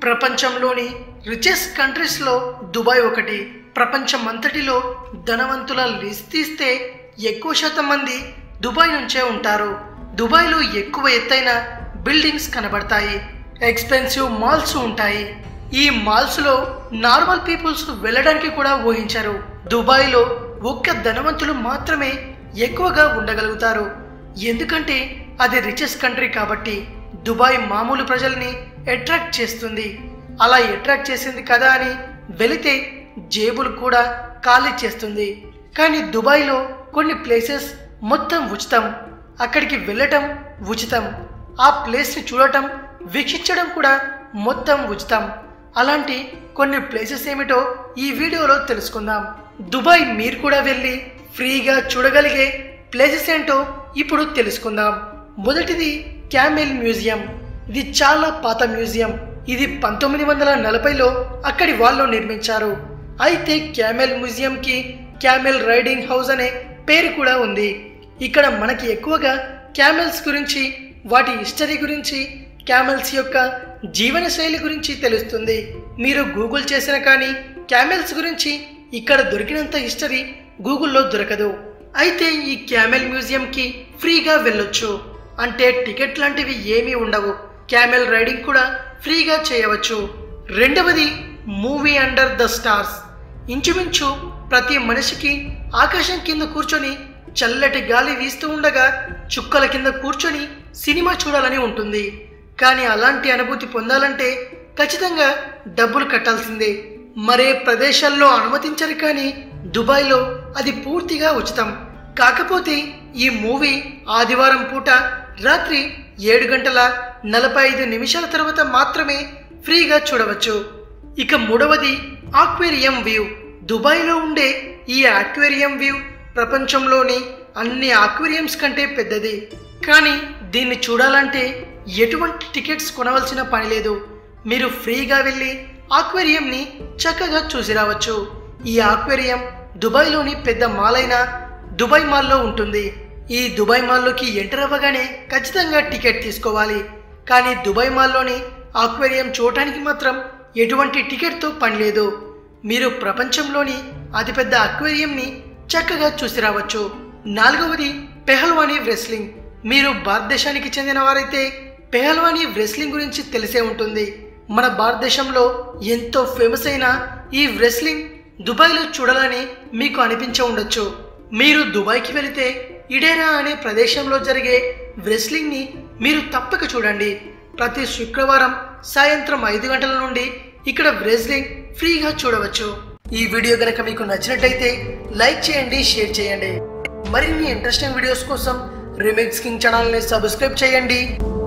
ప్రపంచంలోని రిచెస్ట్ కంట్రీస్లో దుబాయ్ ఒకటి ప్రపంచం అంతటిలో ధనవంతుల లిస్ట్ తీస్తే ఎక్కువ శాతం మంది దుబాయ్ నుంచే ఉంటారు దుబాయ్లో ఎక్కువ ఎత్తైన బిల్డింగ్స్ కనబడతాయి ఎక్స్పెన్సివ్ మాల్స్ ఉంటాయి ఈ మాల్స్లో నార్మల్ పీపుల్స్ వెళ్ళడానికి కూడా ఊహించారు దుబాయ్లో ఒక్క ధనవంతులు మాత్రమే ఎక్కువగా ఉండగలుగుతారు ఎందుకంటే అది రిచెస్ట్ కంట్రీ కాబట్టి దుబాయ్ మామూలు ప్రజల్ని అట్రాక్ట్ చేస్తుంది అలా అట్రాక్ట్ చేసింది కదా అని వెళితే జేబులు కూడా ఖాళీ చేస్తుంది కానీ దుబాయ్లో కొన్ని ప్లేసెస్ మొత్తం ఉచితం అక్కడికి వెళ్ళటం ఉచితం ఆ ప్లేస్ని చూడటం వీక్షించడం కూడా మొత్తం ఉచితం అలాంటి కొన్ని ప్లేసెస్ ఏమిటో ఈ వీడియోలో తెలుసుకుందాం దుబాయ్ మీరు కూడా వెళ్ళి ఫ్రీగా చూడగలిగే ప్లేసెస్ ఏంటో ఇప్పుడు తెలుసుకుందాం మొదటిది క్యామెల్ మ్యూజియం ఇది చాలా పాత మ్యూజియం ఇది పంతొమ్మిది వందల నలభైలో అక్కడి వాళ్ళు నిర్మించారు అయితే క్యామెల్ మ్యూజియంకి క్యామెల్ రైడింగ్ హౌస్ అనే పేరు కూడా ఉంది ఇక్కడ మనకి ఎక్కువగా క్యామెల్స్ గురించి వాటి హిస్టరీ గురించి క్యామెల్స్ యొక్క జీవన శైలి గురించి తెలుస్తుంది మీరు గూగుల్ చేసిన కానీ క్యామెల్స్ గురించి ఇక్కడ దొరికినంత హిస్టరీ గూగుల్లో దొరకదు అయితే ఈ క్యామెల్ మ్యూజియంకి ఫ్రీగా వెళ్ళొచ్చు అంటే టికెట్ లాంటివి ఏమీ ఉండవు క్యామెల్ రైడింగ్ కూడా ఫ్రీగా చేయవచ్చు రెండవది మూవీ అండర్ ద స్టార్స్ ఇంచుమించు ప్రతి మనిషికి ఆకాశం కింద కూర్చొని చల్లటి గాలి వీస్తూ ఉండగా చుక్కల కింద కూర్చొని సినిమా చూడాలని ఉంటుంది కానీ అలాంటి అనుభూతి పొందాలంటే ఖచ్చితంగా డబ్బులు కట్టాల్సిందే మరే ప్రదేశాల్లో అనుమతించరు కానీ దుబాయ్లో అది పూర్తిగా ఉచితం కాకపోతే ఈ మూవీ ఆదివారం పూట రాత్రి ఏడు గంటల నలభై ఐదు నిమిషాల తర్వాత మాత్రమే ఫ్రీగా చూడవచ్చు ఇక మూడవది ఆక్వేరియం వ్యూ దుబాయ్లో ఉండే ఈ ఆక్వేరియం వ్యూ ప్రపంచంలోని అన్ని ఆక్వేరియంస్ కంటే పెద్దది కానీ దీన్ని చూడాలంటే ఎటువంటి టికెట్స్ కొనవలసిన పని లేదు మీరు ఫ్రీగా వెళ్ళి ఆక్వేరియంని చక్కగా చూసి రావచ్చు ఈ ఆక్వేరియం దుబాయ్లోని పెద్ద మాల్ అయిన దుబాయ్ మాల్లో ఉంటుంది ఈ దుబాయ్ మాల్లోకి ఎంటర్ అవ్వగానే ఖచ్చితంగా టికెట్ తీసుకోవాలి కానీ దుబాయ్ మాల్లోని ఆక్వేరియం చూడటానికి మాత్రం ఎటువంటి టికెట్తో పని లేదు మీరు ప్రపంచంలోని అతిపెద్ద అక్వేరియంని చక్కగా చూసి రావచ్చు నాలుగవది పెహల్వానీ రెస్లింగ్ మీరు భారతదేశానికి చెందిన వారైతే పెహల్వానీ రెస్లింగ్ గురించి తెలిసే ఉంటుంది మన భారతదేశంలో ఎంతో ఫేమస్ అయిన ఈ రెస్లింగ్ దుబాయ్లో చూడాలని మీకు అనిపించే ఉండొచ్చు మీరు దుబాయ్కి వెళితే ఇడేరా అనే ప్రదేశంలో జరిగే రెస్లింగ్ని మీరు తప్పక చూడండి ప్రతి శుక్రవారం సాయంత్రం ఐదు గంటల నుండి ఇక్కడ రెస్లింగ్ ఫ్రీగా చూడవచ్చు ఈ వీడియో గనక మీకు నచ్చినట్లయితే లైక్ చేయండి షేర్ చేయండి మరిన్ని ఇంట్రెస్టింగ్ వీడియోస్ కోసం రిమిక్స్ కింగ్ ఛానల్ని సబ్స్క్రైబ్ చేయండి